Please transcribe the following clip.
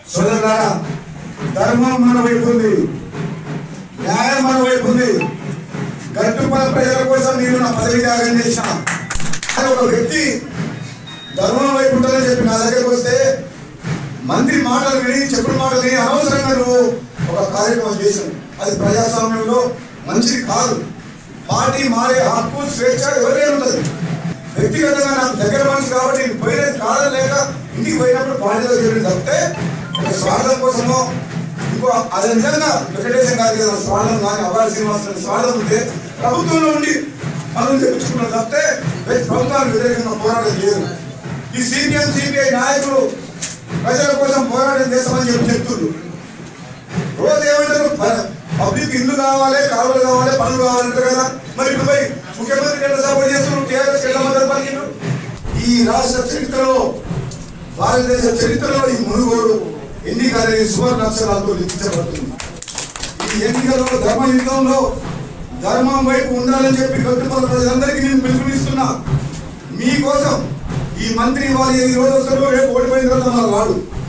సోదరులారా ధర్మం మన వైపు ఉంది న్యాయం మన వైపు ఉంది గట్టుపల ప్రజల కోసం నేను నా పదవి త్యాగం చేసిన కానీ ఒక వ్యక్తి ధర్మం వైపు ఉంటుందని చెప్పి నా దగ్గరకు వస్తే మంత్రి మాటలు విని చెప్పుడు మాటలు విని అనవసరంగా నువ్వు ఒక కార్యక్రమం చేసావు అది ప్రజాస్వామ్యంలో మంచిది కాదు పార్టీ మారే హక్కు స్వేచ్ఛ ఎవరైనా ఉంటుంది వ్యక్తిగతంగా నాకు దగ్గర మనిషి కాబట్టి నేను పోయినది కాదని లేక ఇంటికి పోయినప్పుడు పార్టీలో చేరిన తప్పితే ఒక స్వార్థం కోసమో ఇంకో అది నిజంగా వెంకటేశం గారి కదా స్వార్థం కానీ అవార్డు శ్రీనివాస్ గారి స్వార్థం ఉంటే ప్రభుత్వంలో ఉండి పనులు తెప్పించుకున్న తప్పితే వ్యక్తి ప్రభుత్వానికి వ్యతిరేకంగా పోరాటం చేయరు ఈ సిపిఎం సిపిఐ నాయకులు ప్రజల కోసం పోరాటం చేస్తామని చెప్పి చెప్తున్నారు రోజు ఏమంటారు ప- పబ్లిక్ ఇల్లు కావాలి కాలువలు కావాలి పనులు కావాలంటారు కదా మరి ఇప్పుడు పోయి ముఖ్యమంత్రి ఎట్లా సపోర్ట్ చేస్తున్నారు టీఆర్ఎస్ ఎట్లా మద్దతు పలికిండ్రు? ఈ రాష్ట్ర చరిత్రలో భారతదేశ చరిత్రలో ఈ మునుగోడు ఎన్నిక అనేది సువర్ణ అక్షరాలతో లిఖించబడుతుంది ఈ ఎన్నికలో ధర్మ యుద్ధంలో ధర్మం వైపు ఉండాలని చెప్పి కట్టుబడి ప్రజలందరికీ నేను పిలుపునిస్తున్నా మీకోసం ఈ మంత్రి వాళ్ళు ఈ రోజు వస్తారు రేపు ఓడిపోయిన తర్వాత మన వాడు